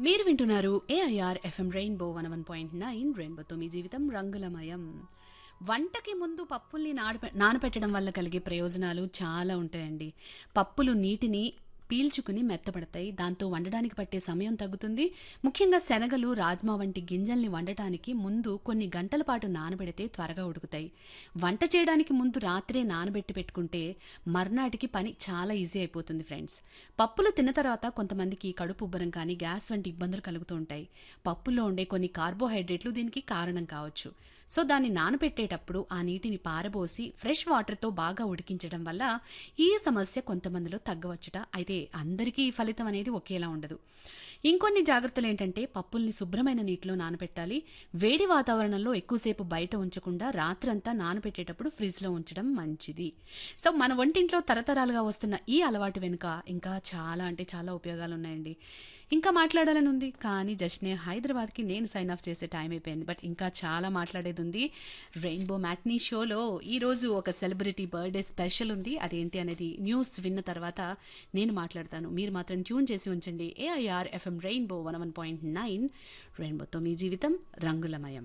మీరు వింటున్నారు AIR FM rainbow one one point nine రెయిన్బోతో మీ జీవితం రంగులమయం వంటకి ముందు పప్పుల్ని నానపె నానపెట్టడం వల్ల కలిగే ప్రయోజనాలు చాలా ఉంటాయండి పప్పులు నీటిని పీల్చుకుని మెత్తపడతాయి దాంతో వండడానికి పట్టే సమయం తగ్గుతుంది ముఖ్యంగా శనగలు రాజ్మా వంటి గింజల్ని వండటానికి ముందు కొన్ని గంటల పాటు నానబెడితే త్వరగా ఉడుకుతాయి వంట చేయడానికి ముందు రాత్రే నానబెట్టి పెట్టుకుంటే మర్నాటికి పని చాలా ఈజీ అయిపోతుంది ఫ్రెండ్స్ పప్పులు తిన్న తర్వాత కొంతమందికి కడుపు ఉబ్బరం కానీ గ్యాస్ వంటి ఇబ్బందులు కలుగుతూ ఉంటాయి పప్పులో ఉండే కొన్ని కార్బోహైడ్రేట్లు దీనికి కారణం కావచ్చు సో దాన్ని నానబెట్టేటప్పుడు ఆ నీటిని పారబోసి ఫ్రెష్ వాటర్తో బాగా ఉడికించడం వల్ల ఈ సమస్య కొంతమందిలో తగ్గవచ్చుట అయితే అందరికీ ఈ ఫలితం అనేది ఒకేలా ఉండదు ఇంకొన్ని జాగ్రత్తలు ఏంటంటే పప్పుల్ని శుభ్రమైన నీటిలో నానబెట్టాలి వేడి వాతావరణంలో ఎక్కువసేపు బయట ఉంచకుండా రాత్రంతా నానబెట్టేటప్పుడు ఫ్రిడ్జ్లో ఉంచడం మంచిది సో మన వంటింట్లో తరతరాలుగా వస్తున్న ఈ అలవాటు వెనుక ఇంకా చాలా అంటే చాలా ఉపయోగాలు ఉన్నాయండి ఇంకా మాట్లాడాలని ఉంది కానీ జస్ట్ నేను హైదరాబాద్కి నేను సైన్ ఆఫ్ చేసే టైం అయిపోయింది బట్ ఇంకా చాలా మాట్లాడేది ఉంది రెయిన్బో మ్యాట్నీ షోలో ఈరోజు ఒక సెలబ్రిటీ బర్త్డే స్పెషల్ ఉంది అదేంటి అనేది న్యూస్ విన్న తర్వాత నేను మాట్లాడతాను మీరు మాత్రం ట్యూన్ చేసి ఉంచండి AIR FM rainbow one one point nine రెయిన్బోతో మీ జీవితం రంగులమయం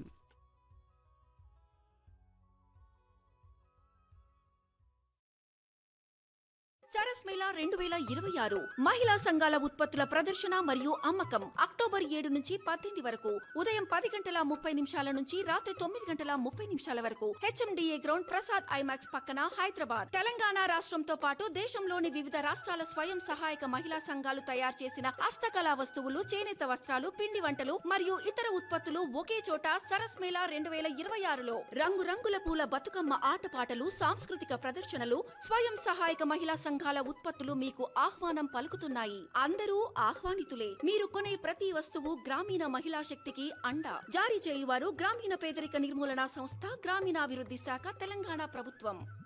సరస్ మేళా రెండు వేల ఇరవై ఆరు మహిళా సంఘాల ఉత్పత్తుల ప్రదర్శన మరియు అమ్మకం అక్టోబర్ ఏడు నుంచి పద్దెనిమిది వరకు ఉదయం పది గంటల ముప్పై నిమిషాల నుంచి రాత్రి తొమ్మిది గంటల ముప్పై నిమిషాల వరకు హెచ్ఎండిఏ గ్రౌండ్ ప్రసాద్ ఐమాక్స్ పక్కన హైదరాబాద్ తెలంగాణ రాష్ట్రంతో పాటు దేశంలోని వివిధ రాష్ట్రాల స్వయం సహాయక మహిళా సంఘాలు తయారు చేసిన హస్తకళా వస్తువులు చేనేత వస్త్రాలు పిండి వంటలు మరియు ఇతర ఉత్పత్తులు ఒకే చోట సరస్ మేళా రెండు వేల ఇరవై ఆరులో రంగురంగుల పూల బతుకమ్మ ఆటపాటలు సాంస్కృతిక ప్రదర్శనలు స్వయం సహాయక మహిళా సంఘాల ఉత్పత్తులు మీకు ఆహ్వానం పలుకుతున్నాయి అందరూ ఆహ్వానితులే మీరు కొనే ప్రతి వస్తువు గ్రామీణ మహిళా శక్తికి అండ జారీ చేయువారు గ్రామీణ పేదరిక నిర్మూలన సంస్థ గ్రామీణాభివృద్ధి శాఖ తెలంగాణ ప్రభుత్వం